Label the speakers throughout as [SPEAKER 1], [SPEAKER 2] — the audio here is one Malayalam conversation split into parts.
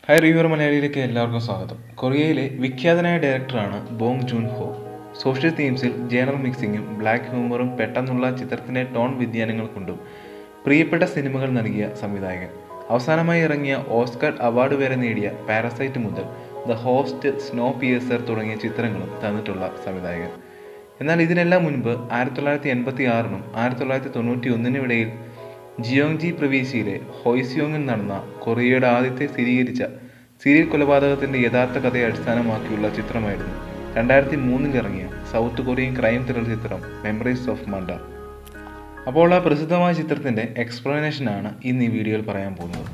[SPEAKER 1] ഹായ് റിവ്യൂർ മലയാളിയിലേക്ക് എല്ലാവർക്കും സ്വാഗതം കൊറിയയിലെ വിഖ്യാതനായ ഡയറക്ടറാണ് ബോങ് ജൂൻ ഹോ സോഷ്യൽ തീംസിൽ ജേണൽ മിക്സിങ്ങും ബ്ലാക്ക് ഹ്യൂമറും പെട്ടെന്നുള്ള ചിത്രത്തിൻ്റെ ടോൺ വ്യതിയാനങ്ങൾ കൊണ്ടും പ്രിയപ്പെട്ട സിനിമകൾ നൽകിയ സംവിധായകൻ അവസാനമായി ഇറങ്ങിയ ഓസ്കർ അവാർഡ് വരെ നേടിയ പാരസൈറ്റ് മുതൽ ദ ഹോസ്റ്റ് സ്നോ പിയേഴ്സർ തുടങ്ങിയ ചിത്രങ്ങളും തന്നിട്ടുള്ള സംവിധായകൻ എന്നാൽ ഇതിനെല്ലാം മുൻപ് ആയിരത്തി തൊള്ളായിരത്തി എൺപത്തി ആറിനും ആയിരത്തി തൊള്ളായിരത്തി തൊണ്ണൂറ്റി ഒന്നിനും ഇടയിൽ ജിയോങ്ജി പ്രവിശ്യയിലെ ഹോയ്സിയോങ്ങിൽ നടന്ന കൊറിയയുടെ ആദ്യത്തെ സ്ഥിരീകരിച്ച സീരിയൽ കൊലപാതകത്തിന്റെ യഥാർത്ഥ കഥയെ അടിസ്ഥാനമാക്കിയുള്ള ചിത്രമായിരുന്നു രണ്ടായിരത്തി മൂന്നിൽ ഇറങ്ങിയ സൗത്ത് കൊറിയൻ ക്രൈം ത്രില്ലർ ചിത്രം മെമ്മറീസ് ഓഫ് മണ്ട അപ്പോൾ ആ പ്രസിദ്ധമായ ചിത്രത്തിന്റെ എക്സ്പ്ലനേഷൻ ആണ് ഇന്ന് ഈ വീഡിയോയിൽ പറയാൻ പോകുന്നത്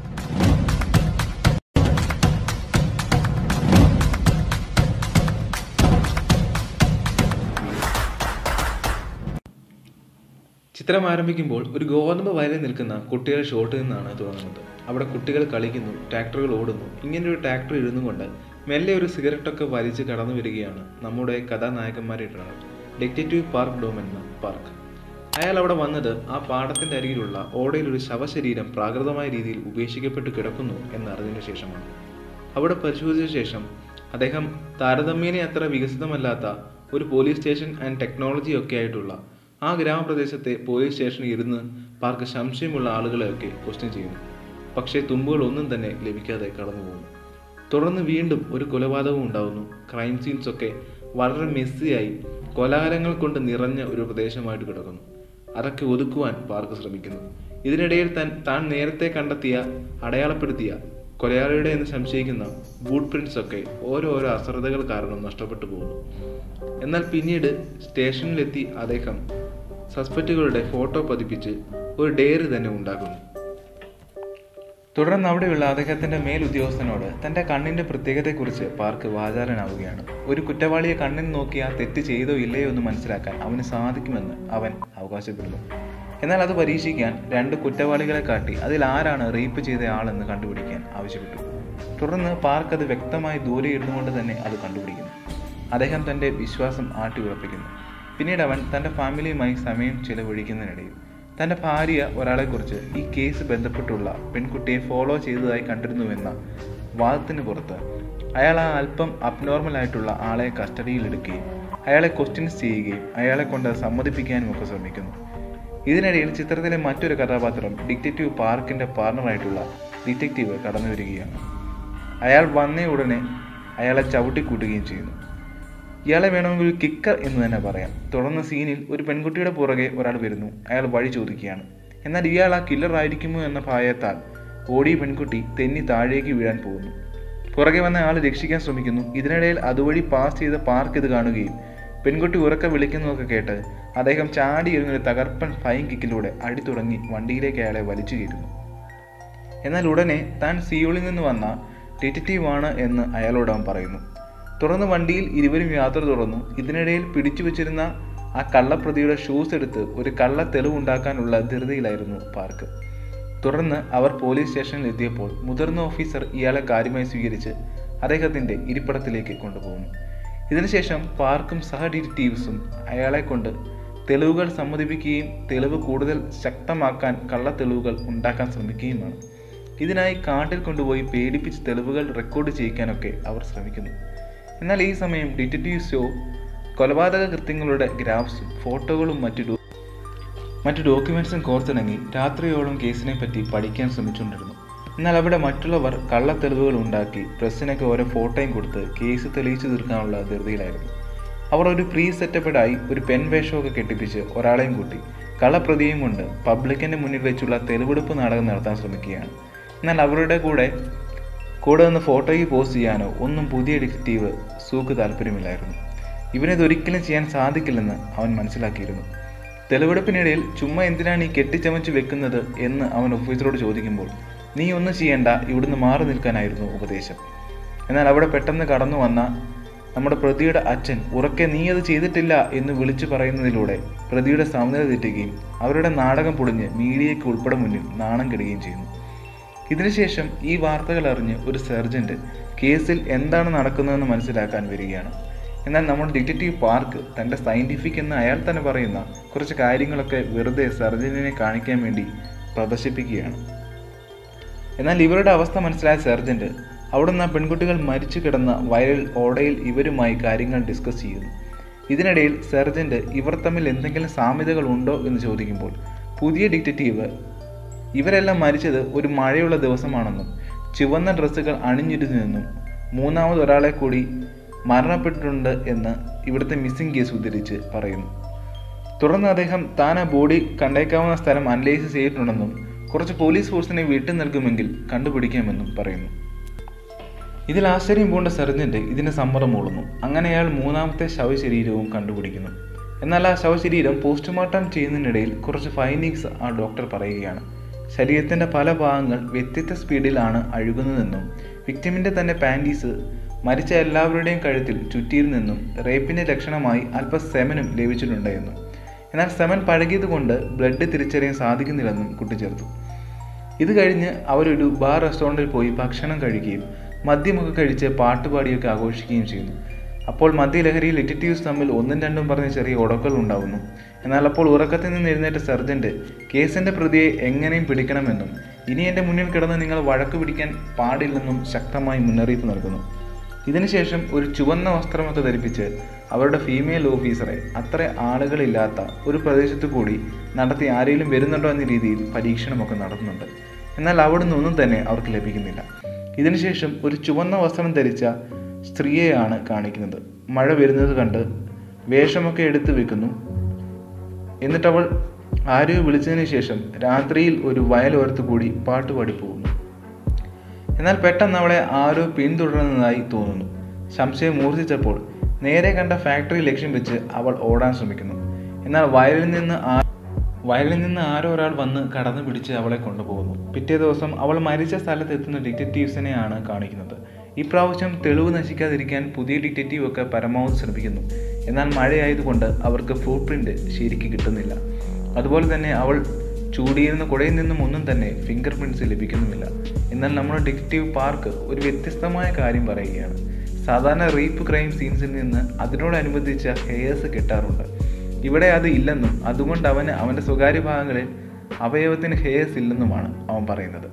[SPEAKER 1] ചിത്രം ആരംഭിക്കുമ്പോൾ ഒരു ഗോതമ്പ് വയലിൽ നിൽക്കുന്ന കുട്ടികളുടെ ഷോട്ടിൽ നിന്നാണ് തുടങ്ങുന്നത് അവിടെ കുട്ടികൾ കളിക്കുന്നു ട്രാക്ടറുകൾ ഓടുന്നു ഇങ്ങനെ ഒരു ട്രാക്ടർ ഇരുന്നുകൊണ്ട് മെല്ലെ ഒരു സിഗരറ്റൊക്കെ വലിച്ച് കടന്നു വരികയാണ് നമ്മുടെ കഥാനായകന്മാരുടെ ഒരാൾ ഡിറ്റക്റ്റീവ് പാർക്ക് ഡോം എന്ന പാർക്ക് അയാൾ അവിടെ വന്നത് ആ പാടത്തിന്റെ അരികിലുള്ള ഓടയിൽ ഒരു ശവശരീരം പ്രാകൃതമായ രീതിയിൽ ഉപേക്ഷിക്കപ്പെട്ട് കിടക്കുന്നു എന്നറിഞ്ഞതിനു ശേഷമാണ് അവിടെ പരിശോധിച്ച ശേഷം അദ്ദേഹം താരതമ്യേന അത്ര വികസിതമല്ലാത്ത ഒരു പോലീസ് സ്റ്റേഷൻ ആൻഡ് ടെക്നോളജി ഒക്കെ ആയിട്ടുള്ള ആ ഗ്രാമപ്രദേശത്തെ പോലീസ് സ്റ്റേഷനിൽ ഇരുന്ന് പാർക്ക് സംശയമുള്ള ആളുകളെയൊക്കെ ക്വസ്റ്റ്യൻ ചെയ്യുന്നു പക്ഷേ തുമ്പുകൾ ഒന്നും തന്നെ ലഭിക്കാതെ കടന്നു പോകുന്നു തുടർന്ന് വീണ്ടും ഒരു കൊലപാതകവും ഉണ്ടാകുന്നു ക്രൈം സീൻസ് ഒക്കെ വളരെ മെസ്സിയായി കൊലാഹലങ്ങൾ കൊണ്ട് നിറഞ്ഞ ഒരു പ്രദേശമായിട്ട് കിടക്കുന്നു അതൊക്കെ ഒതുക്കുവാൻ പാർക്ക് ശ്രമിക്കുന്നു ഇതിനിടയിൽ താൻ താൻ നേരത്തെ കണ്ടെത്തിയ അടയാളപ്പെടുത്തിയ കൊലയാളിയുടെ എന്ന് സംശയിക്കുന്ന ബൂട്ട് പ്രിന്റ്സ് ഒക്കെ ഓരോരോ അശ്രദ്ധകൾ കാരണം നഷ്ടപ്പെട്ടു പോകുന്നു എന്നാൽ പിന്നീട് സ്റ്റേഷനിലെത്തി അദ്ദേഹം സസ്പെക്റ്റുകളുടെ ഫോട്ടോ പതിപ്പിച്ച് ഒരു ഡയറി തന്നെ ഉണ്ടാക്കുന്നു തുടർന്ന് അവിടെയുള്ള അദ്ദേഹത്തിന്റെ മേലുദ്യോഗസ്ഥനോട് തന്റെ കണ്ണിന്റെ പ്രത്യേകതയെക്കുറിച്ച് പാർക്ക് വാചാലനാവുകയാണ് ഒരു കുറ്റവാളിയെ കണ്ണിൽ നോക്കി ആ തെറ്റ് ചെയ്തോ ഇല്ലയോ എന്ന് മനസ്സിലാക്കാൻ അവന് സാധിക്കുമെന്ന് അവൻ അവകാശപ്പെടുന്നു എന്നാൽ അത് പരീക്ഷിക്കാൻ രണ്ട് കുറ്റവാളികളെ കാട്ടി അതിൽ ആരാണ് റേപ്പ് ചെയ്ത ആളെന്ന് കണ്ടുപിടിക്കാൻ ആവശ്യപ്പെട്ടു തുടർന്ന് പാർക്ക് അത് വ്യക്തമായി ദൂരെ ഇരുന്നുകൊണ്ട് തന്നെ അത് കണ്ടുപിടിക്കുന്നു അദ്ദേഹം തന്റെ വിശ്വാസം ആട്ടി ഉറപ്പിക്കുന്നു പിന്നീട് അവൻ തന്റെ ഫാമിലിയുമായി സമയം ചിലവഴിക്കുന്നതിനിടയിൽ തന്റെ ഭാര്യ ഒരാളെക്കുറിച്ച് ഈ കേസ് ബന്ധപ്പെട്ടുള്ള പെൺകുട്ടിയെ ഫോളോ ചെയ്തതായി കണ്ടിരുന്നുവെന്ന വാദത്തിന് പുറത്ത് അയാൾ ആ അല്പം അബ്നോർമൽ ആയിട്ടുള്ള ആളെ കസ്റ്റഡിയിലെടുക്കുകയും അയാളെ ക്വസ്റ്റ്യൻസ് ചെയ്യുകയും അയാളെ കൊണ്ട് സമ്മതിപ്പിക്കാനും ഒക്കെ ശ്രമിക്കുന്നു ഇതിനിടയിൽ ചിത്രത്തിലെ മറ്റൊരു കഥാപാത്രം ഡിറ്റക്റ്റീവ് പാർക്കിന്റെ പാർട്ണറായിട്ടുള്ള ഡിറ്റക്റ്റീവ് കടന്നു വരികയാണ് അയാൾ വന്ന ഉടനെ അയാളെ ചവിട്ടിക്കൂട്ടുകയും ചെയ്യുന്നു ഇയാളെ വേണമെങ്കിൽ ഒരു കിക്കർ എന്ന് തന്നെ പറയാം തുടർന്ന് സീനിൽ ഒരു പെൺകുട്ടിയുടെ പുറകെ ഒരാൾ വരുന്നു അയാൾ വഴി ചോദിക്കുകയാണ് എന്നാൽ ഇയാൾ ആ കില്ലർ ആയിരിക്കുമോ എന്ന ഭയത്താൽ ഓടിയ പെൺകുട്ടി തെന്നി താഴേക്ക് വീഴാൻ പോകുന്നു പുറകെ വന്ന ആൾ രക്ഷിക്കാൻ ശ്രമിക്കുന്നു ഇതിനിടയിൽ അതുവഴി പാസ് ചെയ്ത പാർക്ക് ഇത് കാണുകയും പെൺകുട്ടി ഉറക്കെ വിളിക്കുന്നതൊക്കെ കേട്ട് അദ്ദേഹം ചാടി ഇരുന്നൊരു തകർപ്പൻ ഫൈൻ കിക്കിലൂടെ അടി തുടങ്ങി വണ്ടിയിലേക്ക് അയാളെ വലിച്ചു കയറ്റുന്നു എന്നാൽ ഉടനെ താൻ സിയോളിൽ നിന്ന് വന്ന ഡിറ്റക്റ്റീവ് ആണ് എന്ന് അയാളോട് അവൻ പറയുന്നു തുടർന്ന് വണ്ടിയിൽ ഇരുവരും യാത്ര തുടർന്നു ഇതിനിടയിൽ പിടിച്ചു വെച്ചിരുന്ന ആ കള്ളപ്രതിയുടെ ഷൂസ് എടുത്ത് ഒരു കള്ള തെളിവുണ്ടാക്കാനുള്ള ധൃതിയിലായിരുന്നു പാർക്ക് തുടർന്ന് അവർ പോലീസ് സ്റ്റേഷനിൽ എത്തിയപ്പോൾ മുതിർന്ന ഓഫീസർ ഇയാളെ കാര്യമായി സ്വീകരിച്ച് അദ്ദേഹത്തിന്റെ ഇരിപ്പിടത്തിലേക്ക് കൊണ്ടുപോകുന്നു ഇതിനുശേഷം പാർക്കും സഹ ഡിറ്റക്റ്റീവ്സും അയാളെ കൊണ്ട് തെളിവുകൾ സമ്മതിപ്പിക്കുകയും തെളിവ് കൂടുതൽ ശക്തമാക്കാൻ കള്ള തെളിവുകൾ ഉണ്ടാക്കാൻ ശ്രമിക്കുകയുമാണ് ഇതിനായി കാട്ടിൽ കൊണ്ടുപോയി പേടിപ്പിച്ച് തെളിവുകൾ റെക്കോർഡ് ചെയ്യിക്കാനൊക്കെ അവർ ശ്രമിക്കുന്നു എന്നാൽ ഈ സമയം ഡിറ്റക്റ്റീവ് ഷോ കൊലപാതക കൃത്യങ്ങളുടെ ഗ്രാഫ്സും ഫോട്ടോകളും മറ്റു ഡോ മറ്റു ഡോക്യുമെന്റ്സും കോർത്തിണങ്ങി രാത്രിയോളം കേസിനെ പറ്റി പഠിക്കാൻ ശ്രമിച്ചുകൊണ്ടിരുന്നു എന്നാൽ അവിടെ മറ്റുള്ളവർ കള്ള തെളിവുകൾ ഉണ്ടാക്കി പ്രസ്സിനൊക്കെ ഓരോ ഫോട്ടോയും കൊടുത്ത് കേസ് തെളിയിച്ചു തീർക്കാനുള്ള ധൃതിയിലായിരുന്നു അവർ ഒരു പ്രീ സെറ്റപ്പഡായി ഒരു പെൻ വേഷമൊക്കെ കെട്ടിപ്പിച്ച് ഒരാളെയും കൂട്ടി കള്ളപ്രതിയും കൊണ്ട് പബ്ലിക്കിന്റെ മുന്നിൽ വെച്ചുള്ള തെളിവെടുപ്പ് നാടകം നടത്താൻ ശ്രമിക്കുകയാണ് എന്നാൽ അവരുടെ കൂടെ കൂടെ നിന്ന് ഫോട്ടോയ്ക്ക് പോസ്റ്റ് ചെയ്യാനോ ഒന്നും പുതിയ ഡിറ്റക്റ്റീവ് സൂക്ക് താല്പര്യമില്ലായിരുന്നു ഇവനിതൊരിക്കലും ചെയ്യാൻ സാധിക്കില്ലെന്ന് അവൻ മനസ്സിലാക്കിയിരുന്നു തെളിവെടുപ്പിനിടയിൽ ചുമ്മാ എന്തിനാണ് ഈ കെട്ടിച്ചമച്ച് വെക്കുന്നത് എന്ന് അവൻ ഓഫീസറോട് ചോദിക്കുമ്പോൾ നീ ഒന്നും ചെയ്യണ്ട ഇവിടുന്ന് മാറി നിൽക്കാനായിരുന്നു ഉപദേശം എന്നാൽ അവിടെ പെട്ടെന്ന് കടന്നു വന്ന നമ്മുടെ പ്രതിയുടെ അച്ഛൻ ഉറക്കെ നീ അത് ചെയ്തിട്ടില്ല എന്ന് വിളിച്ചു പറയുന്നതിലൂടെ പ്രതിയുടെ സമനില തെറ്റുകയും അവരുടെ നാടകം പൊളിഞ്ഞ് മീഡിയയ്ക്ക് ഉൾപ്പെടെ മുന്നിൽ നാണം കെടുകയും ചെയ്യുന്നു ഇതിനുശേഷം ഈ വാർത്തകൾ അറിഞ്ഞ് ഒരു സർജന്റ് കേസിൽ എന്താണ് നടക്കുന്നതെന്ന് മനസ്സിലാക്കാൻ വരികയാണ് എന്നാൽ നമ്മുടെ ഡിറ്റക്റ്റീവ് പാർക്ക് തൻ്റെ സയൻറ്റിഫിക് എന്ന് അയാൾ തന്നെ പറയുന്ന കുറച്ച് കാര്യങ്ങളൊക്കെ വെറുതെ സർജന്റിനെ കാണിക്കാൻ വേണ്ടി പ്രദർശിപ്പിക്കുകയാണ് എന്നാൽ ഇവരുടെ അവസ്ഥ മനസ്സിലായ സർജന്റ് അവിടുന്ന് ആ പെൺകുട്ടികൾ മരിച്ചു കിടന്ന വയലിൽ ഓടയിൽ ഇവരുമായി കാര്യങ്ങൾ ഡിസ്കസ് ചെയ്യുന്നു ഇതിനിടയിൽ സെർജന്റ് ഇവർ തമ്മിൽ എന്തെങ്കിലും സാമ്യതകൾ ഉണ്ടോ എന്ന് ചോദിക്കുമ്പോൾ പുതിയ ഡിറ്റക്റ്റീവ് ഇവരെല്ലാം മരിച്ചത് ഒരു മഴയുള്ള ദിവസമാണെന്നും ചുവന്ന ഡ്രസ്സുകൾ അണിഞ്ഞിരുന്നെന്നും മൂന്നാമത് ഒരാളെ കൂടി മരണപ്പെട്ടിട്ടുണ്ട് എന്ന് ഇവിടുത്തെ മിസ്സിംഗ് കേസ് ഉദ്ധരിച്ച് പറയുന്നു തുടർന്ന് അദ്ദേഹം താൻ ആ ബോഡി കണ്ടേക്കാവുന്ന സ്ഥലം അനലൈസ് ചെയ്തിട്ടുണ്ടെന്നും കുറച്ച് പോലീസ് ഫോഴ്സിനെ വിട്ടു നൽകുമെങ്കിൽ കണ്ടുപിടിക്കാമെന്നും പറയുന്നു ഇതിൽ ആശ്ചര്യം പൂണ്ട സെർജന്റ് ഇതിന് സമ്മതം മൂളുന്നു അങ്ങനെ അയാൾ മൂന്നാമത്തെ ശവശരീരവും കണ്ടുപിടിക്കുന്നു എന്നാൽ ആ ശവശരീരം പോസ്റ്റ്മോർട്ടം ചെയ്യുന്നതിനിടയിൽ കുറച്ച് ഫൈൻഡിങ്സ് ആ ഡോക്ടർ പറയുകയാണ് ശരീരത്തിൻ്റെ പല ഭാഗങ്ങൾ വ്യത്യസ്ത സ്പീഡിലാണ് അഴുകുന്നതെന്നും വിക്ടിമിൻ്റെ തന്നെ പാൻറ്റീസ് മരിച്ച എല്ലാവരുടെയും കഴുത്തിൽ ചുറ്റിയിരുന്നെന്നും റേപ്പിൻ്റെ ലക്ഷണമായി അല്പം സെമനും ലഭിച്ചിട്ടുണ്ട് എന്നും എന്നാൽ സെമൻ പഴകിയതുകൊണ്ട് ബ്ലഡ് തിരിച്ചറിയാൻ സാധിക്കുന്നില്ലെന്നും കൂട്ടിച്ചേർത്തു ഇത് കഴിഞ്ഞ് അവരൊരു ബാർ റെസ്റ്റോറൻറ്റിൽ പോയി ഭക്ഷണം കഴിക്കുകയും മദ്യമൊക്കെ കഴിച്ച് പാട്ടുപാടിയൊക്കെ ആഘോഷിക്കുകയും ചെയ്യുന്നു അപ്പോൾ മദ്യലഹരിയിൽ ഡിറ്റക്റ്റീവ്സ് തമ്മിൽ ഒന്നും രണ്ടും പറഞ്ഞ് ചെറിയ ഉടക്കൽ ഉണ്ടാവുന്നു എന്നാൽ അപ്പോൾ ഉറക്കത്തിൽ നിന്ന് എഴുന്നേറ്റ സർജന്റ് കേസിന്റെ പ്രതിയെ എങ്ങനെയും പിടിക്കണമെന്നും ഇനി എൻ്റെ മുന്നിൽ കിടന്ന് നിങ്ങൾ വഴക്ക് പിടിക്കാൻ പാടില്ലെന്നും ശക്തമായി മുന്നറിയിപ്പ് നൽകുന്നു ഇതിനുശേഷം ഒരു ചുവന്ന വസ്ത്രമൊക്കെ ധരിപ്പിച്ച് അവരുടെ ഫീമെയിൽ ഓഫീസറെ അത്ര ആളുകളില്ലാത്ത ഒരു പ്രദേശത്തു കൂടി നടത്തി ആരെങ്കിലും വരുന്നുണ്ടോ എന്ന രീതിയിൽ പരീക്ഷണമൊക്കെ നടത്തുന്നുണ്ട് എന്നാൽ അവിടുന്ന് ഒന്നും തന്നെ അവർക്ക് ലഭിക്കുന്നില്ല ഇതിനുശേഷം ഒരു ചുവന്ന വസ്ത്രം ധരിച്ച സ്ത്രീയെയാണ് കാണിക്കുന്നത് മഴ വരുന്നത് കണ്ട് വേഷമൊക്കെ എടുത്തു വെക്കുന്നു എന്നിട്ട് അവൾ ആരെയോ വിളിച്ചതിന് ശേഷം രാത്രിയിൽ ഒരു വയലോരത്ത് കൂടി പാട്ടുപാടി പോകുന്നു എന്നാൽ പെട്ടെന്ന് അവളെ ആരോ പിന്തുടരുന്നതായി തോന്നുന്നു സംശയം മൂർച്ഛിച്ചപ്പോൾ നേരെ കണ്ട ഫാക്ടറി ലക്ഷ്യം വെച്ച് അവൾ ഓടാൻ ശ്രമിക്കുന്നു എന്നാൽ വയലിൽ നിന്ന് ആ വയലിൽ നിന്ന് ആരോ ഒരാൾ വന്ന് കടന്നു പിടിച്ച് അവളെ കൊണ്ടുപോകുന്നു പിറ്റേ ദിവസം അവൾ മരിച്ച സ്ഥലത്ത് എത്തുന്ന ഡിറ്റക്റ്റീവ്സിനെയാണ് കാണിക്കുന്നത് ഇപ്രാവശ്യം തെളിവ് നശിക്കാതിരിക്കാൻ പുതിയ ഡിറ്റക്റ്റീവ് ഒക്കെ പരമാവധി ശ്രമിക്കുന്നു എന്നാൽ മഴയായതുകൊണ്ട് അവർക്ക് ഫുട് പ്രിന്റ് ശരിക്ക് കിട്ടുന്നില്ല അതുപോലെ തന്നെ അവൾ ചൂടിയിരുന്ന കുടയിൽ നിന്നും ഒന്നും തന്നെ ഫിംഗർ പ്രിൻറ്റ്സ് ലഭിക്കുന്നുമില്ല എന്നാൽ നമ്മുടെ ഡിറ്റക്റ്റീവ് പാർക്ക് ഒരു വ്യത്യസ്തമായ കാര്യം പറയുകയാണ് സാധാരണ റേപ്പ് ക്രൈം സീൻസിൽ നിന്ന് അതിനോടനുബന്ധിച്ച ഹെയർസ് കിട്ടാറുണ്ട് ഇവിടെ അത് ഇല്ലെന്നും അതുകൊണ്ട് അവന് അവൻ്റെ സ്വകാര്യ ഭാഗങ്ങളിൽ അവയവത്തിന് ഹെയർസ് ഇല്ലെന്നുമാണ് അവൻ പറയുന്നത്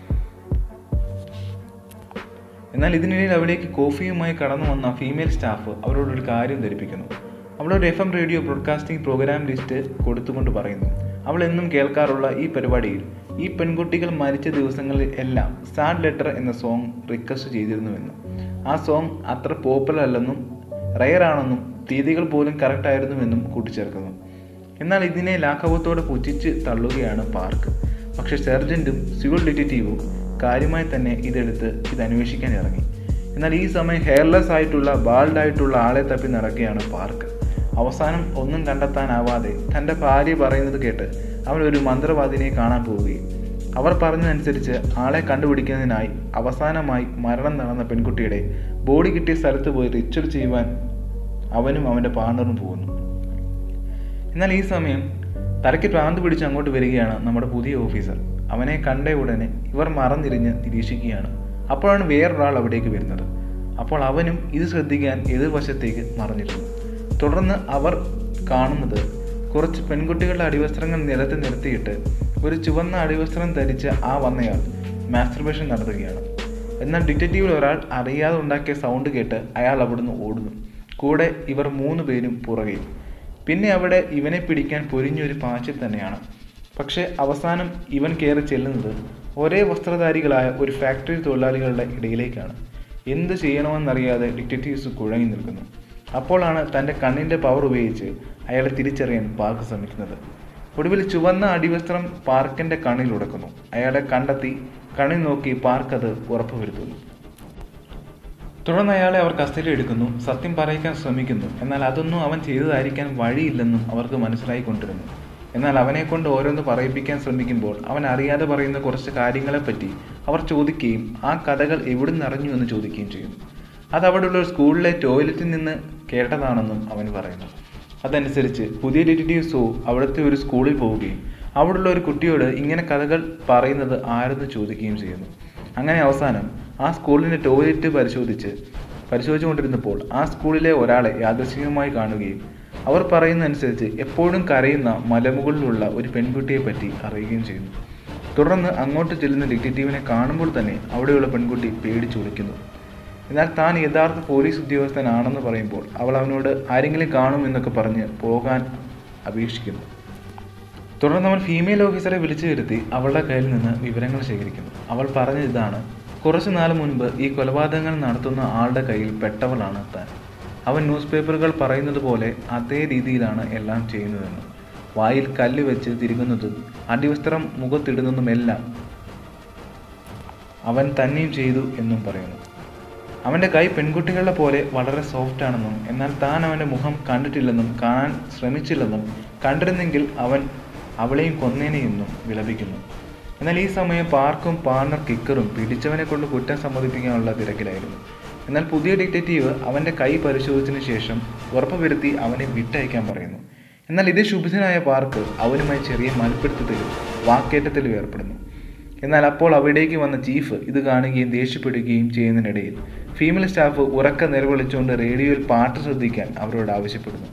[SPEAKER 1] എന്നാൽ ഇതിനിടയിൽ അവിടേക്ക് കോഫിയുമായി കടന്നു വന്ന ഫീമെയിൽ സ്റ്റാഫ് അവരോടൊരു കാര്യം ധരിപ്പിക്കുന്നു അവളൊരു F M radio broadcasting program list കൊടുത്തുകൊണ്ട് പറയുന്നു അവൾ എന്നും കേൾക്കാറുള്ള ഈ പരിപാടിയിൽ ഈ പെൺകുട്ടികൾ മരിച്ച ദിവസങ്ങളിൽ എല്ലാം സാഡ് ലെറ്റർ എന്ന സോങ് റിക്വസ്റ്റ് ചെയ്തിരുന്നുവെന്നും ആ സോങ് അത്ര പോപ്പുലർ അല്ലെന്നും റയർ ആണെന്നും തീയതികൾ പോലും കറക്റ്റ് ആയിരുന്നുവെന്നും കൂട്ടിച്ചേർക്കുന്നു എന്നാൽ ഇതിനെ ലാഘവത്തോടെ പുച്ഛിച്ച് തള്ളുകയാണ് പാർക്ക് പക്ഷെ സെർജന്റും സിവിൽ ഡിറ്റക്റ്റീവും കാര്യമായി തന്നെ ഇതെടുത്ത് ഇത് അന്വേഷിക്കാൻ ഇറങ്ങി എന്നാൽ ഈ സമയം ഹെയർലെസ് ആയിട്ടുള്ള ബാൾഡ് ആയിട്ടുള്ള ആളെ തപ്പി നടക്കുകയാണ് പാർക്ക് അവസാനം ഒന്നും കണ്ടെത്താനാവാതെ തൻ്റെ ഭാര്യ പറയുന്നത് കേട്ട് അവൻ ഒരു മന്ത്രവാദിനെ കാണാൻ പോവുകയും അവർ പറഞ്ഞതനുസരിച്ച് ആളെ കണ്ടുപിടിക്കുന്നതിനായി അവസാനമായി മരണം നടന്ന പെൺകുട്ടിയുടെ ബോഡി കിട്ടിയ സ്ഥലത്ത് പോയി റിച്വൽ ചെയ്യുവാൻ അവനും അവൻ്റെ പാർട്ണറും പോകുന്നു എന്നാൽ ഈ സമയം തലയ്ക്ക് ഭ്രാന്ത് പിടിച്ച് അങ്ങോട്ട് വരികയാണ് നമ്മുടെ പുതിയ ഓഫീസർ അവനെ കണ്ട ഉടനെ ഇവർ മറന്നിരിഞ്ഞ് നിരീക്ഷിക്കുകയാണ് അപ്പോഴാണ് വേറൊരാൾ അവിടേക്ക് വരുന്നത് അപ്പോൾ അവനും ഇത് ശ്രദ്ധിക്കാൻ എതിർവശത്തേക്ക് മറഞ്ഞിരുന്നു തുടർന്ന് അവർ കാണുന്നത് കുറച്ച് പെൺകുട്ടികളുടെ അടിവസ്ത്രങ്ങൾ നിലത്ത് നിരത്തിയിട്ട് ഒരു ചുവന്ന അടിവസ്ത്രം ധരിച്ച ആ വന്നയാൾ മാസ്റ്റർബേഷൻ നടത്തുകയാണ് എന്നാൽ ഡിറ്റക്റ്റീവിൽ ഒരാൾ അറിയാതെ ഉണ്ടാക്കിയ സൗണ്ട് കേട്ട് അയാൾ അവിടുന്ന് ഓടുന്നു കൂടെ ഇവർ മൂന്ന് പേരും പുറകെയും പിന്നെ അവിടെ ഇവനെ പിടിക്കാൻ പൊരിഞ്ഞൊരു പാച്ചിൽ തന്നെയാണ് പക്ഷേ അവസാനം ഇവൻ കയറി ചെല്ലുന്നത് ഒരേ വസ്ത്രധാരികളായ ഒരു ഫാക്ടറി തൊഴിലാളികളുടെ ഇടയിലേക്കാണ് എന്ത് ചെയ്യണമെന്നറിയാതെ ഡിറ്റക്റ്റീവ്സ് കുഴങ്ങി നിൽക്കുന്നു അപ്പോഴാണ് തൻ്റെ കണ്ണിൻ്റെ പവർ ഉപയോഗിച്ച് അയാളെ തിരിച്ചറിയാൻ പാർക്ക് ശ്രമിക്കുന്നത് ഒടുവിൽ ചുവന്ന അടിവസ്ത്രം പാർക്കിൻ്റെ കണ്ണിൽ ഉടക്കുന്നു അയാളെ കണ്ടെത്തി കണ്ണിൽ നോക്കി പാർക്ക് അത് ഉറപ്പുവരുത്തുന്നു തുടർന്ന് അയാളെ അവർ കസ്റ്റഡി എടുക്കുന്നു സത്യം പറയിക്കാൻ ശ്രമിക്കുന്നു എന്നാൽ അതൊന്നും അവൻ ചെയ്തതായിരിക്കാൻ വഴിയില്ലെന്നും അവർക്ക് മനസ്സിലായിക്കൊണ്ടിരുന്നു എന്നാൽ അവനെ കൊണ്ട് ഓരോന്ന് പറയിപ്പിക്കാൻ ശ്രമിക്കുമ്പോൾ അവൻ അറിയാതെ പറയുന്ന കുറച്ച് കാര്യങ്ങളെപ്പറ്റി അവർ ചോദിക്കുകയും ആ കഥകൾ എവിടുന്ന് അറിഞ്ഞു എന്ന് ചോദിക്കുകയും ചെയ്യുന്നു അത് അവിടെയുള്ള ഒരു സ്കൂളിലെ ടോയ്ലറ്റിൽ നിന്ന് കേട്ടതാണെന്നും അവൻ പറയുന്നു അതനുസരിച്ച് പുതിയ ഡിറ്റക്റ്റീവ് സോ അവിടുത്തെ ഒരു സ്കൂളിൽ പോവുകയും അവിടെയുള്ള ഒരു കുട്ടിയോട് ഇങ്ങനെ കഥകൾ പറയുന്നത് ആരെന്ന് ചോദിക്കുകയും ചെയ്യുന്നു അങ്ങനെ അവസാനം ആ സ്കൂളിൻ്റെ ടോയ്ലറ്റ് പരിശോധിച്ച് പരിശോധിച്ചുകൊണ്ടിരുന്നപ്പോൾ ആ സ്കൂളിലെ ഒരാളെ യാദൃശ്ചികമായി കാണുകയും അവർ പറയുന്നതനുസരിച്ച് എപ്പോഴും കരയുന്ന മലമുകളിലുള്ള ഒരു പെൺകുട്ടിയെ പറ്റി അറിയുകയും ചെയ്യുന്നു തുടർന്ന് അങ്ങോട്ട് ചെല്ലുന്ന ഡിറ്റക്റ്റീവിനെ കാണുമ്പോൾ തന്നെ അവിടെയുള്ള പെൺകുട്ടി പേടിച്ചു വിളിക്കുന്നു എന്നാൽ താൻ യഥാർത്ഥ പോലീസ് ഉദ്യോഗസ്ഥനാണെന്ന് പറയുമ്പോൾ അവൾ അവനോട് ആരെങ്കിലും കാണും എന്നൊക്കെ പറഞ്ഞ് പോകാൻ അപേക്ഷിക്കുന്നു തുടർന്ന് അവൻ ഫീമെയിൽ ഓഫീസറെ വിളിച്ചു വരുത്തി അവളുടെ കയ്യിൽ നിന്ന് വിവരങ്ങൾ ശേഖരിക്കുന്നു അവൾ പറഞ്ഞത് ഇതാണ് കുറച്ചു നാൾ മുൻപ് ഈ കൊലപാതകങ്ങൾ നടത്തുന്ന ആളുടെ കയ്യിൽ പെട്ടവളാണ് താൻ അവൻ ന്യൂസ് പേപ്പറുകൾ പറയുന്നത് പോലെ അതേ രീതിയിലാണ് എല്ലാം ചെയ്യുന്നതെന്ന് വായിൽ കല്ല് വെച്ച് തിരുകുന്നതും അടിവസ്ത്രം മുഖത്തിടുന്നതുമെല്ലാം അവൻ തന്നെയും ചെയ്തു എന്നും പറയുന്നു അവൻ്റെ കൈ പെൺകുട്ടികളുടെ പോലെ വളരെ സോഫ്റ്റ് ആണെന്നും എന്നാൽ താൻ അവൻ്റെ മുഖം കണ്ടിട്ടില്ലെന്നും കാണാൻ ശ്രമിച്ചില്ലെന്നും കണ്ടിരുന്നെങ്കിൽ അവൻ അവളെയും കൊന്നേനെയെന്നും വിലപിക്കുന്നു എന്നാൽ ഈ സമയം പാർക്കും പാർട്ണർ കിക്കറും പിടിച്ചവനെ കൊണ്ട് കുറ്റം സമ്മതിപ്പിക്കാനുള്ള തിരക്കിലായിരുന്നു എന്നാൽ പുതിയ ഡിറ്റക്റ്റീവ് അവൻ്റെ കൈ പരിശോധിച്ചതിന് ശേഷം ഉറപ്പുവരുത്തി അവനെ വിട്ടയക്കാൻ പറയുന്നു എന്നാൽ ഇതേ ശുഭിതനായ പാർക്ക് അവനുമായി ചെറിയ മൽപ്പിടുത്തത്തിലും വാക്കേറ്റത്തിലും ഏർപ്പെടുന്നു എന്നാൽ അപ്പോൾ അവിടേക്ക് വന്ന ചീഫ് ഇത് കാണുകയും ദേഷ്യപ്പെടുകയും ചെയ്യുന്നതിനിടയിൽ ഫീമെയിൽ സ്റ്റാഫ് ഉറക്ക നിലവിളിച്ചുകൊണ്ട് റേഡിയോയിൽ പാട്ട് ശ്രദ്ധിക്കാൻ അവരോട് ആവശ്യപ്പെടുന്നു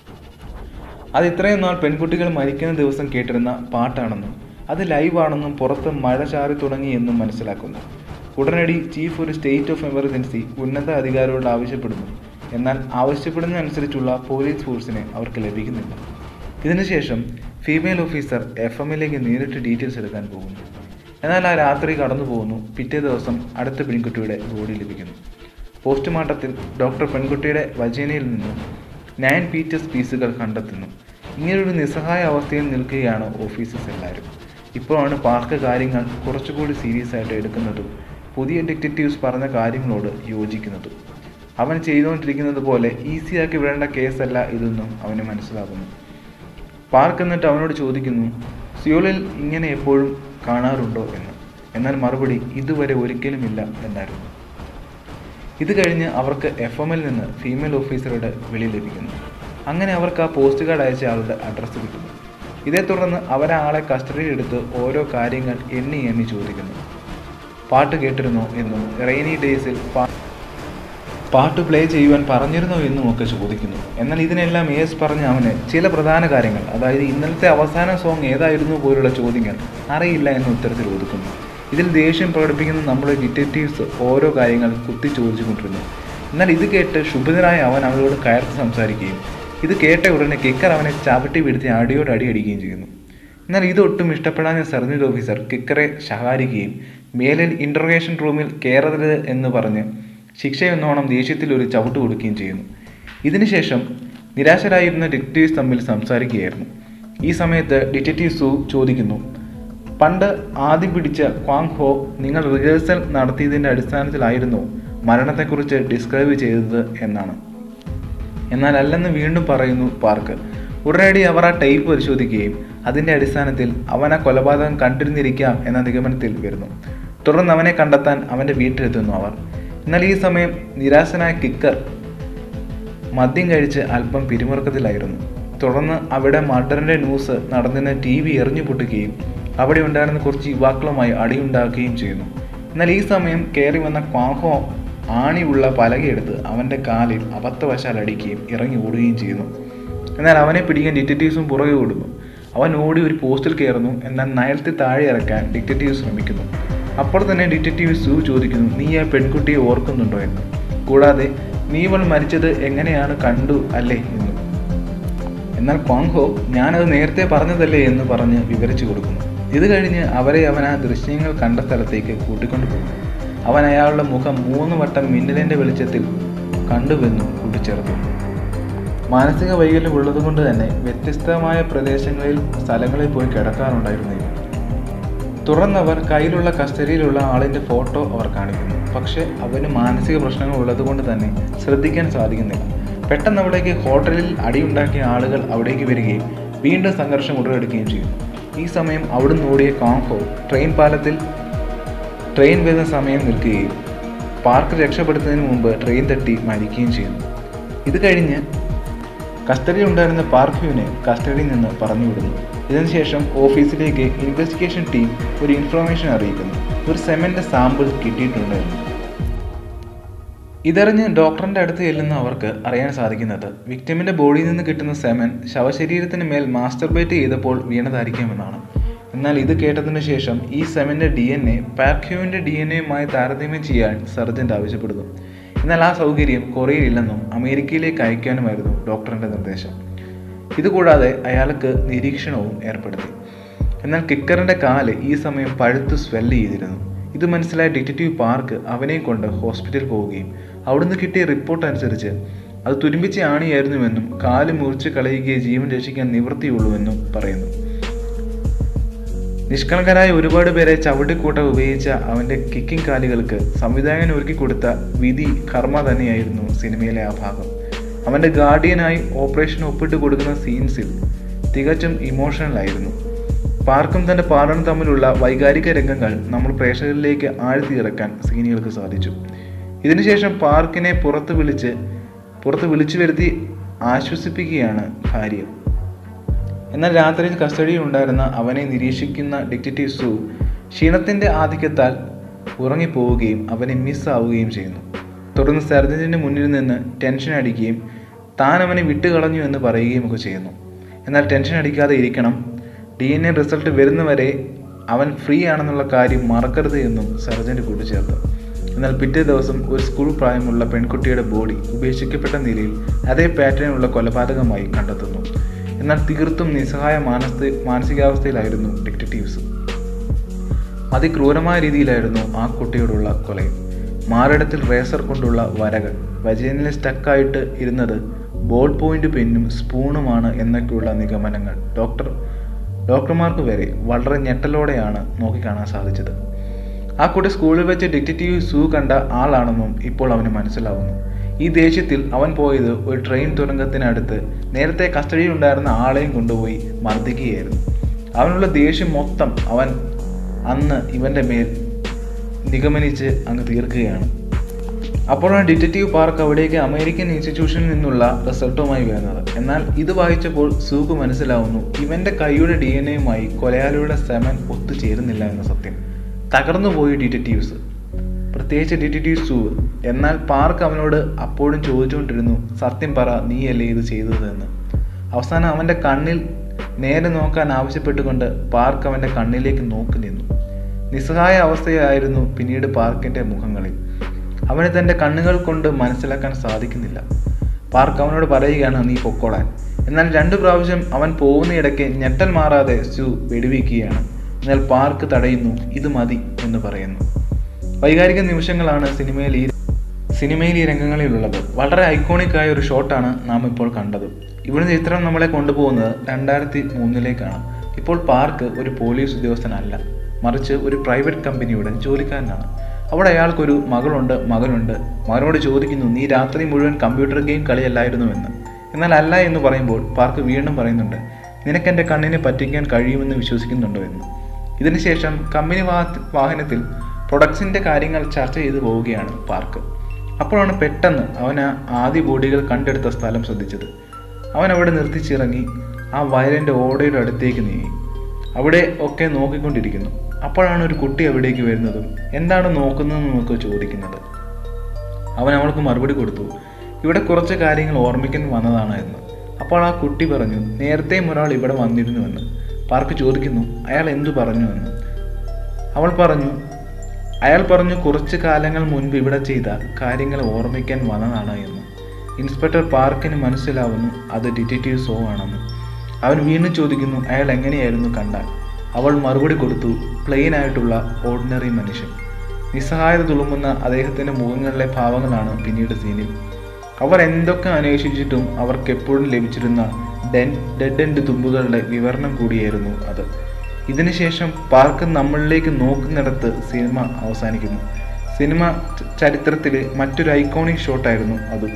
[SPEAKER 1] അത് ഇത്രയും നാൾ പെൺകുട്ടികൾ മരിക്കുന്ന ദിവസം കേട്ടിരുന്ന പാട്ടാണെന്നും അത് ലൈവാണെന്നും പുറത്ത് മഴ ചാറി തുടങ്ങിയെന്നും മനസ്സിലാക്കുന്നു ഉടനടി ചീഫ് ഒരു സ്റ്റേറ്റ് ഓഫ് എമർജൻസി ഉന്നത അധികാരികളോട് ആവശ്യപ്പെടുന്നു എന്നാൽ ആവശ്യപ്പെടുന്നതനുസരിച്ചുള്ള പോലീസ് ഫോഴ്സിനെ അവർക്ക് ലഭിക്കുന്നില്ല ഇതിനുശേഷം ഫീമെയിൽ ഓഫീസർ എഫ് എമ്മിലേക്ക് നേരിട്ട് ഡീറ്റെയിൽസ് എടുക്കാൻ പോകുന്നു എന്നാൽ ആ രാത്രി കടന്നു പോകുന്നു പിറ്റേ ദിവസം അടുത്ത പെൺകുട്ടിയുടെ ബോഡി ലഭിക്കുന്നു പോസ്റ്റ്മോർട്ടത്തിൽ ഡോക്ടർ പെൺകുട്ടിയുടെ വജേനയിൽ നിന്നും നയൻ പീറ്റസ് പീസുകൾ കണ്ടെത്തുന്നു ഇങ്ങനൊരു നിസ്സഹായ അവസ്ഥയിൽ നിൽക്കുകയാണ് ഓഫീസേഴ്സ് എല്ലാവരും ഇപ്പോഴാണ് പാർക്ക് കാര്യങ്ങൾ കുറച്ചുകൂടി സീരിയസ് ആയിട്ട് എടുക്കുന്നതും പുതിയ ഡിറ്റക്റ്റീവ്സ് പറഞ്ഞ കാര്യങ്ങളോട് യോജിക്കുന്നതും അവൻ ചെയ്തുകൊണ്ടിരിക്കുന്നത് പോലെ ഈസിയാക്കി വിടേണ്ട കേസല്ല ഇതെന്നും അവന് മനസ്സിലാകുന്നു പാർക്ക് എന്നിട്ട് അവനോട് ചോദിക്കുന്നു സിയോളിൽ ഇങ്ങനെ എപ്പോഴും കാണാറുണ്ടോ എന്ന് എന്നാൽ മറുപടി ഇതുവരെ ഒരിക്കലുമില്ല എന്നായിരുന്നു ഇത് കഴിഞ്ഞ് അവർക്ക് എഫ് എമ്മിൽ നിന്ന് ഫീമെയിൽ ഓഫീസറുടെ വിളി ലഭിക്കുന്നു അങ്ങനെ അവർക്ക് ആ പോസ്റ്റ് കാർഡ് അയച്ച ആളുടെ അഡ്രസ്സ് കിട്ടുന്നു ഇതേ തുടർന്ന് അവരാ ആളെ കസ്റ്റഡിയിൽ എടുത്ത് ഓരോ കാര്യങ്ങൾ എണ്ണി എണ്ണി ചോദിക്കുന്നു പാട്ട് കേട്ടിരുന്നോ എന്നും റെയിനി ഡേയ്സിൽ പാട്ട് പ്ലേ ചെയ്യുവാൻ പറഞ്ഞിരുന്നോ എന്നും ഒക്കെ ചോദിക്കുന്നു എന്നാൽ ഇതിനെല്ലാം എസ് പറഞ്ഞ അവന് ചില പ്രധാന കാര്യങ്ങൾ അതായത് ഇന്നലത്തെ അവസാന സോങ് ഏതായിരുന്നു പോലുള്ള ചോദ്യങ്ങൾ അറിയില്ല എന്ന ഉത്തരത്തിൽ ഒതുക്കുന്നു ഇതിൽ ദേഷ്യം പ്രകടിപ്പിക്കുന്ന നമ്മുടെ ഡിറ്റക്റ്റീവ്സ് ഓരോ കാര്യങ്ങൾ കുത്തി ചോദിച്ചുകൊണ്ടിരുന്നു എന്നാൽ ഇത് കേട്ട് ശുഭിതനായ അവൻ അവരോട് കയർത്ത് സംസാരിക്കുകയും ഇത് കേട്ട ഉടനെ കിക്കർ അവനെ ചവിട്ടി വീഴ്ത്തി അടിയോട് അടി അടിക്കുകയും ചെയ്യുന്നു എന്നാൽ ഇതൊട്ടും ഇഷ്ടപ്പെടാൻ സർജന്റ് ഓഫീസർ കിക്കറെ ശകാരിക്കുകയും മേലിൽ ഇൻ്റർഗേഷൻ റൂമിൽ കയറരുത് എന്ന് പറഞ്ഞ് ശിക്ഷയെന്നോണം ദേഷ്യത്തിൽ ഒരു ചവിട്ട് കൊടുക്കുകയും ചെയ്യുന്നു ഇതിനുശേഷം നിരാശരായിരുന്ന ഡിറ്റക്റ്റീവ്സ് തമ്മിൽ സംസാരിക്കുകയായിരുന്നു ഈ സമയത്ത് ഡിറ്റക്റ്റീവ് സു ചോദിക്കുന്നു പണ്ട് ആദ്യം പിടിച്ച ക്വാങ് ഹോ നിങ്ങൾ റിഹേഴ്സൽ നടത്തിയതിൻ്റെ അടിസ്ഥാനത്തിലായിരുന്നു മരണത്തെക്കുറിച്ച് ഡിസ്ക്രൈബ് ചെയ്തത് എന്നാണ് എന്നാൽ അല്ലെന്ന് വീണ്ടും പറയുന്നു പാർക്ക് ഉടനടി അവർ ആ ടൈപ്പ് പരിശോധിക്കുകയും അതിൻ്റെ അടിസ്ഥാനത്തിൽ അവൻ ആ കൊലപാതകം കണ്ടിരുന്നിരിക്കാം എന്ന നിഗമനത്തിൽ വരുന്നു തുടർന്ന് അവനെ കണ്ടെത്താൻ അവൻ്റെ വീട്ടിലെത്തുന്നു അവർ എന്നാൽ ഈ സമയം നിരാശനായ കിക്കർ മദ്യം കഴിച്ച് അല്പം പിരിമുറുക്കത്തിലായിരുന്നു തുടർന്ന് അവിടെ മർഡറിൻ്റെ ന്യൂസ് നടന്നിരുന്ന ടി വി എറിഞ്ഞു പൊട്ടുകയും അവിടെ ഉണ്ടായിരുന്ന കുറച്ച് യുവാക്കളുമായി അടിയുണ്ടാക്കുകയും ചെയ്യുന്നു എന്നാൽ ഈ സമയം കയറി വന്ന ക്വാഹോ ആണിയുള്ള പലകയെടുത്ത് അവൻ്റെ കാലിൽ അബദ്ധവശാൽ അടിക്കുകയും ഇറങ്ങി ഓടുകയും ചെയ്യുന്നു എന്നാൽ അവനെ പിടിക്കാൻ ഡിറ്റക്റ്റീവ്സും പുറകെ ഓടുന്നു അവൻ ഓടി ഒരു പോസ്റ്റിൽ കയറുന്നു എന്നാൽ നയലത്തിൽ താഴെ ഇറക്കാൻ ഡിറ്റക്റ്റീവ് ശ്രമിക്കുന്നു അപ്പോൾ തന്നെ ഡിറ്റക്റ്റീവ് സു ചോദിക്കുന്നു നീ ആ പെൺകുട്ടിയെ ഓർക്കുന്നുണ്ടോ എന്ന് കൂടാതെ നീ ഇവൾ മരിച്ചത് എങ്ങനെയാണ് കണ്ടു അല്ലേ എന്നും എന്നാൽ ക്വാങ്ഹോ ഞാനത് നേരത്തെ പറഞ്ഞതല്ലേ എന്ന് പറഞ്ഞ് വിവരിച്ചു കൊടുക്കുന്നു ഇത് കഴിഞ്ഞ് അവരെ അവൻ ആ ദൃശ്യങ്ങൾ കണ്ട സ്ഥലത്തേക്ക് കൂട്ടിക്കൊണ്ടു പോകുന്നു അവൻ അയാളുടെ മുഖം മൂന്ന് വട്ടം മിന്നലിൻ്റെ വെളിച്ചത്തിൽ കണ്ടുവെന്നും കൂട്ടിച്ചേർത്തു മാനസിക വൈകല്യം ഉള്ളതുകൊണ്ട് തന്നെ വ്യത്യസ്തമായ പ്രദേശങ്ങളിൽ സ്ഥലങ്ങളിൽ പോയി കിടക്കാറുണ്ടായിരുന്നു ഇവർ തുടർന്നവർ കയ്യിലുള്ള കസ്റ്റഡിയിലുള്ള ആളിൻ്റെ ഫോട്ടോ അവർ കാണിക്കുന്നു പക്ഷേ അവന് മാനസിക പ്രശ്നങ്ങൾ ഉള്ളതുകൊണ്ട് തന്നെ ശ്രദ്ധിക്കാൻ സാധിക്കുന്നില്ല പെട്ടെന്ന് അവിടേക്ക് ഹോട്ടലിൽ അടിയുണ്ടാക്കിയ ആളുകൾ അവിടേക്ക് വരികയും വീണ്ടും സംഘർഷം ഉടലെടുക്കുകയും ചെയ്യുന്നു ഈ സമയം അവിടുന്ന് ഓടിയ കോങ്കോ ട്രെയിൻ പാലത്തിൽ ട്രെയിൻ വരുന്ന സമയം നിൽക്കുകയും പാർക്ക് രക്ഷപ്പെടുത്തുന്നതിന് മുമ്പ് ട്രെയിൻ തട്ടി മരിക്കുകയും ചെയ്യുന്നു ഇത് കഴിഞ്ഞ് കസ്റ്റഡിയിൽ ഉണ്ടായിരുന്ന പാർക്ക്യുവിനെ കസ്റ്റഡിയിൽ നിന്ന് പറഞ്ഞുവിടുന്നു ഇതിനുശേഷം ഓഫീസിലേക്ക് ഇൻവെസ്റ്റിഗേഷൻ ടീം ഒരു ഇൻഫർമേഷൻ അറിയിക്കുന്നു ഒരു സെമൻ്റെ സാമ്പിൾ കിട്ടിയിട്ടുണ്ട് എന്ന് ഇതറിഞ്ഞ് ഡോക്ടറിന്റെ അടുത്ത് ചെല്ലുന്ന അവർക്ക് അറിയാൻ സാധിക്കുന്നത് വിക്ടിമിന്റെ ബോഡിയിൽ നിന്ന് കിട്ടുന്ന സെമൻ ശവശരീരത്തിന് മേൽ മാസ്റ്റർബേറ്റ് ചെയ്തപ്പോൾ വീണതായിരിക്കുമെന്നാണ് എന്നാൽ ഇത് കേട്ടതിന് ശേഷം ഈ സെവൻ്റെ ഡി എൻ എ പാക്യോവിൻ്റെ ഡി എൻ എയുമായി താരതമ്യം ചെയ്യാൻ സർജൻ്റ് ആവശ്യപ്പെടുന്നു എന്നാൽ ആ സൗകര്യം കൊറിയയിലില്ലെന്നും അമേരിക്കയിലേക്ക് അയക്കാനുമായിരുന്നു ഡോക്ടറിൻ്റെ നിർദ്ദേശം ഇതുകൂടാതെ അയാൾക്ക് നിരീക്ഷണവും ഏർപ്പെടുത്തി എന്നാൽ കിക്കറിൻ്റെ കാല് ഈ സമയം പഴുത്ത് സ്വെല്ല് ചെയ്തിരുന്നു ഇത് മനസ്സിലായ ഡിറ്റക്റ്റീവ് പാർക്ക് അവനെ കൊണ്ട് ഹോസ്പിറ്റലിൽ പോവുകയും അവിടുന്ന് കിട്ടിയ റിപ്പോർട്ട് അനുസരിച്ച് അത് തുരുമ്പിച്ച ആണിയായിരുന്നുവെന്നും കാല് മുറിച്ച് കളയുകയെ ജീവൻ രക്ഷിക്കാൻ നിവൃത്തിയുള്ളൂവെന്നും പറയുന്നു നിഷ്കളങ്കരായ ഒരുപാട് പേരെ ചവിട്ടിക്കൂട്ട ഉപയോഗിച്ച അവൻ്റെ കിക്കിംഗ് കാലുകൾക്ക് സംവിധായകൻ ഒരുക്കി കൊടുത്ത വിധി കർമ്മ തന്നെയായിരുന്നു സിനിമയിലെ ആ ഭാഗം അവൻ്റെ ഗാർഡിയനായി ഓപ്പറേഷൻ ഒപ്പിട്ട് കൊടുക്കുന്ന സീൻസിൽ തികച്ചും ഇമോഷണലായിരുന്നു പാർക്കും തൻ്റെ പാടനും തമ്മിലുള്ള വൈകാരിക രംഗങ്ങൾ നമ്മൾ പ്രേക്ഷകരിലേക്ക് ആഴ്ത്തിയിറക്കാൻ സീനുകൾക്ക് സാധിച്ചു ഇതിനുശേഷം പാർക്കിനെ പുറത്ത് വിളിച്ച് പുറത്ത് വിളിച്ചു വരുത്തി ആശ്വസിപ്പിക്കുകയാണ് ഭാര്യ എന്നാൽ രാത്രിയിൽ കസ്റ്റഡിയിൽ ഉണ്ടായിരുന്ന അവനെ നിരീക്ഷിക്കുന്ന ഡിറ്റക്റ്റീവ് സു ക്ഷീണത്തിൻ്റെ ആധിക്യത്താൽ ഉറങ്ങിപ്പോവുകയും അവനെ മിസ്സാവുകയും ചെയ്യുന്നു തുടർന്ന് സർജൻറ്റിൻ്റെ മുന്നിൽ നിന്ന് ടെൻഷൻ അടിക്കുകയും താൻ അവനെ വിട്ടുകളഞ്ഞു എന്ന് പറയുകയും ഒക്കെ ചെയ്യുന്നു എന്നാൽ ടെൻഷൻ അടിക്കാതെ ഇരിക്കണം ഡി എൻ എ റിസൾട്ട് വരുന്നവരെ അവൻ ഫ്രീ ആണെന്നുള്ള കാര്യം മറക്കരുത് എന്നും സർജൻറ്റ് കൂട്ടിച്ചേർത്തു എന്നാൽ പിറ്റേ ദിവസം ഒരു സ്കൂൾ പ്രായമുള്ള പെൺകുട്ടിയുടെ ബോഡി ഉപേക്ഷിക്കപ്പെട്ട നിലയിൽ അതേ പാറ്റേണുള്ള കൊലപാതകമായി കണ്ടെത്തുന്നു എന്നാൽ തീർത്തും നിസ്സഹായ മാനസ മാനസികാവസ്ഥയിലായിരുന്നു ഡിറ്റക്റ്റീവ്സ് അതിക്രൂരമായ രീതിയിലായിരുന്നു ആ കുട്ടിയോടുള്ള കൊലയും മാറിടത്തിൽ റേസർ കൊണ്ടുള്ള വരകൾ വജേനിൽ സ്റ്റക്കായിട്ട് ഇരുന്നത് ബോൾ പോയിന്റ് പെന്നും സ്പൂണുമാണ് എന്നൊക്കെയുള്ള നിഗമനങ്ങൾ ഡോക്ടർ ഡോക്ടർമാർക്ക് വരെ വളരെ ഞെട്ടലോടെയാണ് നോക്കിക്കാണാൻ സാധിച്ചത് ആ കുട്ടി സ്കൂളിൽ വെച്ച് ഡിറ്റക്റ്റീവ് സൂ കണ്ട ആളാണെന്നും ഇപ്പോൾ അവന് മനസ്സിലാവുന്നു ഈ ദേഷ്യത്തിൽ അവൻ പോയത് ഒരു ട്രെയിൻ തുരങ്കത്തിനടുത്ത് നേരത്തെ കസ്റ്റഡിയിൽ ഉണ്ടായിരുന്ന ആളെയും കൊണ്ടുപോയി മർദ്ദിക്കുകയായിരുന്നു അവനുള്ള ദേഷ്യം മൊത്തം അവൻ അന്ന് ഇവൻ്റെ മേൽ നിഗമനിച്ച് അങ്ങ് തീർക്കുകയാണ് അപ്പോഴാണ് ഡിറ്റക്റ്റീവ് പാർക്ക് അവിടേക്ക് അമേരിക്കൻ ഇൻസ്റ്റിറ്റ്യൂഷനിൽ നിന്നുള്ള റിസൾട്ടുമായി വരുന്നത് എന്നാൽ ഇത് വായിച്ചപ്പോൾ സൂക്ക് മനസ്സിലാവുന്നു ഇവന്റെ കൈയുടെ ഡി എൻ എയുമായി കൊലയാളിയുടെ സെമൻ ഒത്തുചേരുന്നില്ല എന്ന സത്യം തകർന്നുപോയി ഡിറ്റക്റ്റീവ്സ് പ്രത്യേകിച്ച് ഡിറ്റക്റ്റീവ് സൂ എന്നാൽ പാർക്ക് അവനോട് അപ്പോഴും ചോദിച്ചുകൊണ്ടിരുന്നു സത്യം പറ നീയല്ലേ ഇത് ചെയ്തത് എന്ന് അവസാനം അവൻ്റെ കണ്ണിൽ നേരെ നോക്കാൻ ആവശ്യപ്പെട്ടുകൊണ്ട് പാർക്ക് അവൻ്റെ കണ്ണിലേക്ക് നോക്കി നിന്നു നിസ്സഹായ അവസ്ഥയായിരുന്നു പിന്നീട് പാർക്കിൻ്റെ മുഖങ്ങളിൽ അവന് തൻ്റെ കണ്ണുകൾ കൊണ്ട് മനസ്സിലാക്കാൻ സാധിക്കുന്നില്ല പാർക്ക് അവനോട് പറയുകയാണ് നീ പൊക്കോളാൻ എന്നാൽ രണ്ടു പ്രാവശ്യം അവൻ പോകുന്നയിടയ്ക്ക് ഞെട്ടൽ മാറാതെ സു വെടിവെക്കുകയാണ് എന്നാൽ പാർക്ക് തടയുന്നു ഇത് മതി എന്ന് പറയുന്നു വൈകാരിക നിമിഷങ്ങളാണ് സിനിമയിൽ ഈ സിനിമയിൽ ഈ രംഗങ്ങളിലുള്ളത് വളരെ ഐക്കോണിക് ആയ ഒരു ഷോട്ടാണ് നാം ഇപ്പോൾ കണ്ടത് ഇവിടുന്ന് ചിത്രം നമ്മളെ കൊണ്ടുപോകുന്നത് രണ്ടായിരത്തി മൂന്നിലേക്കാണ് ഇപ്പോൾ പാർക്ക് ഒരു പോലീസ് ഉദ്യോഗസ്ഥനല്ല മറിച്ച് ഒരു പ്രൈവറ്റ് കമ്പനിയുടെ ജോലിക്കാരനാണ് അവിടെ അയാൾക്കൊരു മകളുണ്ട് മകനുണ്ട് മകനോട് ചോദിക്കുന്നു നീ രാത്രി മുഴുവൻ കമ്പ്യൂട്ടർ ഗെയിം കളിയല്ലായിരുന്നുവെന്ന് എന്നാൽ അല്ല എന്ന് പറയുമ്പോൾ പാർക്ക് വീണ്ടും പറയുന്നുണ്ട് നിനക്ക് എൻ്റെ കണ്ണിനെ പറ്റിക്കാൻ കഴിയുമെന്ന് വിശ്വസിക്കുന്നുണ്ടോ എന്ന് ഇതിനുശേഷം കമ്പനി വാഹനത്തിൽ പ്രൊഡക്ട്സിൻ്റെ കാര്യങ്ങൾ ചർച്ച ചെയ്തു പോവുകയാണ് പാർക്ക് അപ്പോഴാണ് പെട്ടെന്ന് അവൻ ആ ആദ്യ ബോഡികൾ കണ്ടെടുത്ത സ്ഥലം ശ്രദ്ധിച്ചത് അവൻ അവിടെ നിർത്തിച്ചിറങ്ങി ആ വയലിൻ്റെ ഓടയുടെ അടുത്തേക്ക് നീങ്ങി അവിടെ ഒക്കെ നോക്കിക്കൊണ്ടിരിക്കുന്നു അപ്പോഴാണ് ഒരു കുട്ടി അവിടേക്ക് വരുന്നതും എന്താണ് നോക്കുന്നതെന്ന് നമുക്ക് ചോദിക്കുന്നത് അവൻ അവൾക്ക് മറുപടി കൊടുത്തു ഇവിടെ കുറച്ച് കാര്യങ്ങൾ ഓർമ്മിക്കാൻ വന്നതാണ് എന്ന് അപ്പോൾ ആ കുട്ടി പറഞ്ഞു നേരത്തെയും ഒരാൾ ഇവിടെ വന്നിരുന്നുവെന്ന് പാർക്ക് ചോദിക്കുന്നു അയാൾ എന്തു പറഞ്ഞു എന്ന് അവൾ പറഞ്ഞു അയാൾ പറഞ്ഞു കുറച്ച് കാലങ്ങൾ മുൻപ് ഇവിടെ ചെയ്ത കാര്യങ്ങൾ ഓർമ്മിക്കാൻ വന്നതാണ് എന്ന് ഇൻസ്പെക്ടർ പാർക്കിന് മനസ്സിലാവുന്നു അത് ഡിറ്റക്റ്റീവ് സോ ആണെന്ന് അവൻ വീണ്ടും ചോദിക്കുന്നു അയാൾ എങ്ങനെയായിരുന്നു കണ്ടാൽ അവൾ മറുപടി കൊടുത്തു പ്ലെയിൻ ആയിട്ടുള്ള ഓർഡിനറി മനുഷ്യൻ നിസ്സഹായത തുളുമ്പുന്ന അദ്ദേഹത്തിൻ്റെ മുഖങ്ങളിലെ ഭാവങ്ങളാണ് പിന്നീട് സീനിൽ അവർ എന്തൊക്കെ അന്വേഷിച്ചിട്ടും അവർക്ക് എപ്പോഴും ലഭിച്ചിരുന്ന ഡെൻ ഡെഡ് എൻഡ് തുമ്പുകളുടെ വിവരണം കൂടിയായിരുന്നു അത് ഇതിനുശേഷം പാർക്ക് നമ്മളിലേക്ക് നോക്കുന്നിടത്ത് സിനിമ അവസാനിക്കുന്നു സിനിമ ചരിത്രത്തിലെ മറ്റൊരു ഐക്കോണിക് ഷോട്ടായിരുന്നു അതും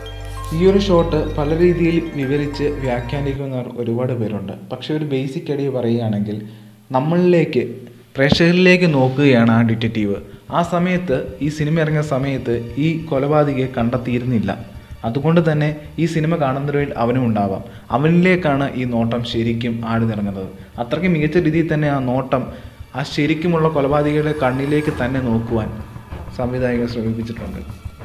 [SPEAKER 1] ഈ ഒരു ഷോട്ട് പല രീതിയിൽ വിവരിച്ച് വ്യാഖ്യാനിക്കുന്നവർ ഒരുപാട് പേരുണ്ട് പക്ഷെ ഒരു ബേസിക് ഐഡിയ പറയുകയാണെങ്കിൽ നമ്മളിലേക്ക് പ്രേക്ഷകരിലേക്ക് നോക്കുകയാണ് ആ ഡിറ്റക്റ്റീവ് ആ സമയത്ത് ഈ സിനിമ ഇറങ്ങിയ സമയത്ത് ഈ കൊലപാതകയെ കണ്ടെത്തിയിരുന്നില്ല അതുകൊണ്ട് തന്നെ ഈ സിനിമ കാണുന്നവരിൽ അവനും ഉണ്ടാവാം അവനിലേക്കാണ് ഈ നോട്ടം ശരിക്കും ആടി നിറങ്ങുന്നത് അത്രയ്ക്ക് മികച്ച രീതിയിൽ തന്നെ ആ നോട്ടം ആ ശരിക്കുമുള്ള കൊലപാതകയുടെ കണ്ണിലേക്ക് തന്നെ നോക്കുവാൻ സംവിധായകർ ശ്രമിപ്പിച്ചിട്ടുണ്ട്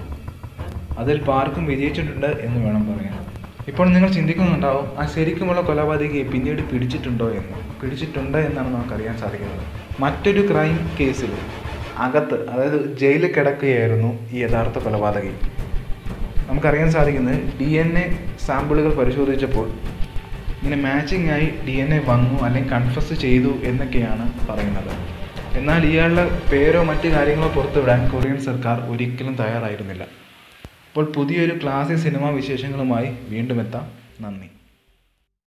[SPEAKER 1] അതിൽ പാർക്കും വിജയിച്ചിട്ടുണ്ട് എന്ന് വേണം പറയാൻ ഇപ്പോൾ നിങ്ങൾ ചിന്തിക്കുന്നുണ്ടാവും ആ ശരിക്കുമുള്ള കൊലപാതകയെ പിന്നീട് പിടിച്ചിട്ടുണ്ടോ എന്ന് പിടിച്ചിട്ടുണ്ട് എന്നാണ് നമുക്കറിയാൻ സാധിക്കുന്നത് മറ്റൊരു ക്രൈം കേസിൽ അകത്ത് അതായത് ജയിലിൽ കിടക്കുകയായിരുന്നു ഈ യഥാർത്ഥ കൊലപാതകി നമുക്കറിയാൻ സാധിക്കുന്നത് ഡി എൻ എ സാമ്പിളുകൾ പരിശോധിച്ചപ്പോൾ ഇങ്ങനെ മാച്ചിങ് ആയി ഡി എൻ എ വന്നു അല്ലെങ്കിൽ കൺഫസ് ചെയ്തു എന്നൊക്കെയാണ് പറയുന്നത് എന്നാൽ ഇയാളുടെ പേരോ മറ്റു കാര്യങ്ങളോ പുറത്തുവിടാൻ കൊറിയൻ സർക്കാർ ഒരിക്കലും തയ്യാറായിരുന്നില്ല അപ്പോൾ പുതിയൊരു ക്ലാസിക് സിനിമാ വിശേഷങ്ങളുമായി വീണ്ടും എത്താം നന്ദി